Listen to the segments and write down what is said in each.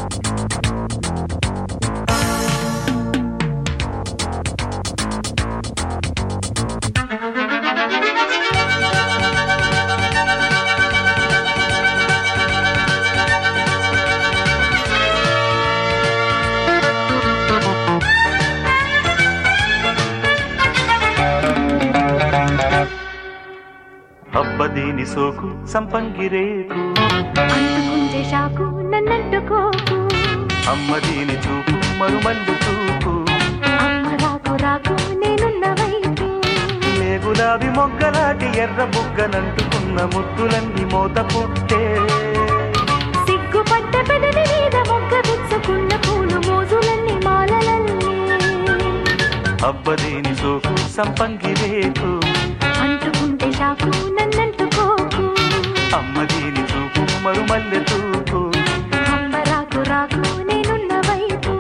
అబ్బదీని సోకు సంపంగిరేకు అంటుకుంటే షాకు నన్నంటుకోకు అమ్మదీని చూపు మరుమల్లు చూపు అమ్మ రాకు రాకు నేనున్న వైపు లే గులాబీ మొగ్గలాటి ఎర్ర బుగ్గనంటుకున్న ముద్దులన్నీ మోత పుట్టే సిగ్గుపడ్డ పెదవి మీద మొగ్గ విచ్చుకున్న పూలు మోజులన్నీ మాలలన్నీ అబ్బదీని సోకు సంపంగిరేకు అంటుకుంటే షాకు నన్నంటుకోకు అమ్మదీని చూపు మరుమల్లె చూపు అమ్మ రాకు రాకు నేనున్న వైపు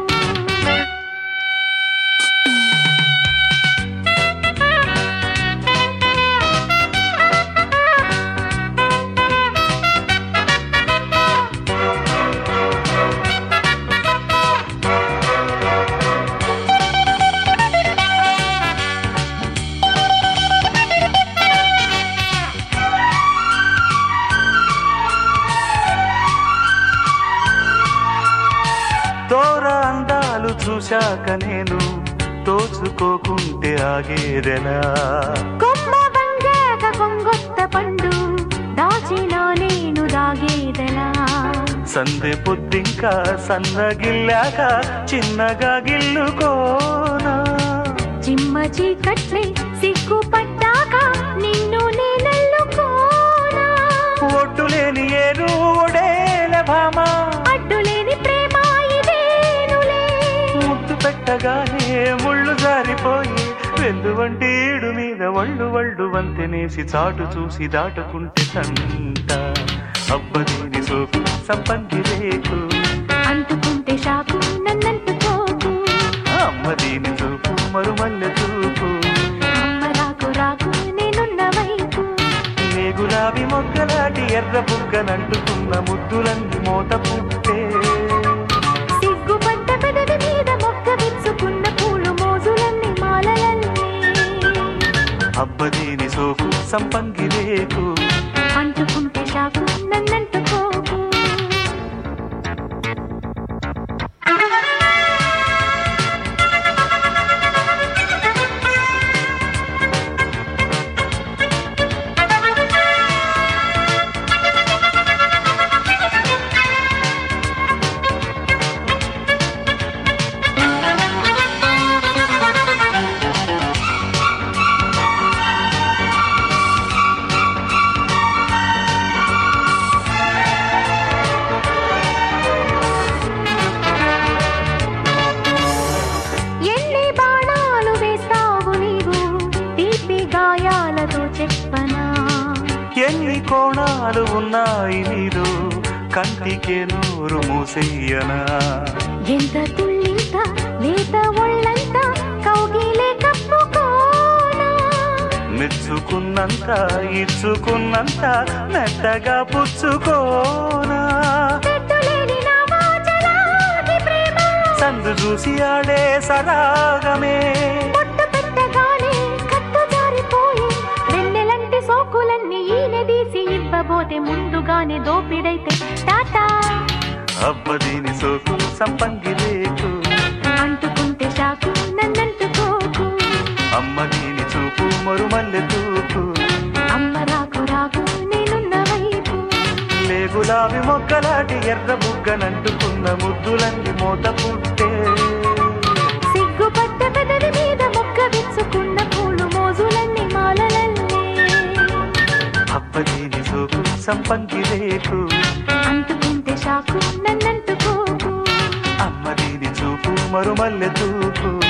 దూర అందాలు చూశాక నేను తోచుకోకుంటే ఆగేదెలా కొమ్మ వంగాక కొంగొత్త పండు దాచిన నేను దాగేదలా సందె పొద్దింకా సన్నగిల్లాక చిన్నగా గిల్లుకోనా చిమ్మ చీకట్లే సిగ్గుపడ్డాక నిన్ను నేనెల్లుకోనా ఒడ్డులేని ఏరు ఒడేల భామ అడ్డులేని ప్రేమ ఇదేనులే ముద్దు పెట్టగానే ముళ్ళు జారిపోయి వెళ్ళు వంటి ఈడు మీద వళ్ళు వళ్ళు వంతెనేసి చాటు చూసి దాటుకుంటే సంట అబ్బదీని సోకు సంపంగి రేకు అంటుకుంటే షాకు నన్నంటుకోకు అమ్మదీని చూపు మరుమల్లె చూపు అమ్మ రాకు రాకు నేనున్న వైపు నే గులాబీ మొగ్గలాటి ఎర్ర బుగ్గనంటుకున్న ముద్దులన్నీ మోత పుట్టే సిగ్గుపడ్డ పెదవి మీద మొక్క విచ్చుకున్న పూలు మోజులన్నీ మాలలన్నీ అబ్బదీని సోకు సంపంగి రేకు అంటుకుంటే షాకు నన్నంటుకోకు ఎన్ని బాణాలు వేస్తావు నీవు తీపి గాయాలతో చెప్పనా ఎన్ని కోణాలు ఉన్నాయి నీరు కంటికే నూరు మూసెయ్యనా ఎంత తుల్లింత లేత ఒళ్ళంత కౌగిలే కప్పుకోనా మెచ్చుకున్నంత ఇచ్చుకున్నంత మెత్తగా పుచ్చుకోనా చెట్టులేని నా వాచలాగి ప్రేమ సందు చూసి ఆడే సరాగమే పొట్టు పెట్టగానే కట్టు జారిపోయి వెన్నెలంటి సోకులన్నీ ఈనెదీసి ఇవ్వబోతే ముందుగానే దోపిడైతే టాటా అబ్బదీని సోకు సంపంగి రేకు అంటుకుంటే షాకు నన్నంటుకోకు అమ్మదీని చూపు మరుమల్లె చూపు అమ్మ రాకు రాకు నేనున్న వైపు లే గులాబీ మొక్కలాటి ఎర్ర బుగ్గనంటుకున్న ముద్దులన్నీ మోత పుట్టే సిగ్గుపడ్డ పెదవి మీద మొక్క విచ్చుకున్న పూలు మోజులన్నీ మాలలన్నీ అబ్బదీని సోకు సంపంగి రేకు అంటుకుంటే షాకు నన్నంటుకోకు అమ్మదీని చూపు మరుమల్లె చూపు